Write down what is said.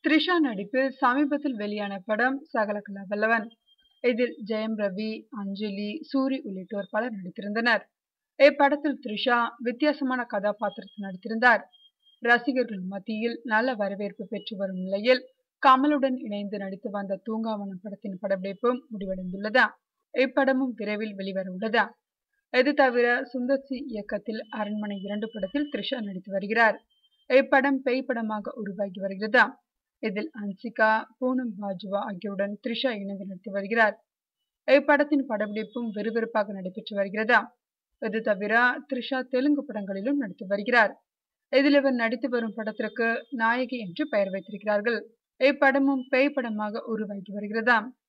த்ரிஷா நடிப்பில் சமீபத்தில் வெளியான படம் சகலகலா வல்லவன் இதில் ஜெயம் ரவி அஞ்சலி சூரி உள்ளிட்டோர் பலர் நடித்திருந்தனர் இப்படத்தில் த்ரிஷா வித்தியாசமான கதாபாத்திரத்தில் நடித்திருந்தார் ரசிகர்கள் மத்தியில் நல்ல வரவேற்பு பெற்று வரும் நிலையில் கமலுடன் இணைந்து நடித்து வந்த தூங்காவனம் படத்தின் படப்பிடிப்பும் முடிவடைந்துள்ளதா இப்படமும் விரைவில் வெளிவர உள்ளதா இது தவிர சுந்தர் சி இயக்கத்தில் அரண்மனை இரண்டு படத்தில் த்ரிஷா நடித்து வருகிறார் இப்படம் பேய் படமாக உருவாகி வருகிறதா இதில் அன்சிகா பூனம் பாஜுவா ஆகியோருடன் த்ரிஷா இணைந்து நடித்து வருகிறார் இப்படத்தின் படப்பிடிப்பும் விறுவிறுப்பாக நடைபெற்று வருகிறதா இது தவிர த்ரிஷா தெலுங்கு படங்களிலும் நடித்து வருகிறார் இதில் இவர் நடித்து வரும் படத்திற்கு நாயகி என்று பெயர் வைத்திருக்கிறார்கள் இப்படமும் பேய் படமாக உருவாகி வருகிறதா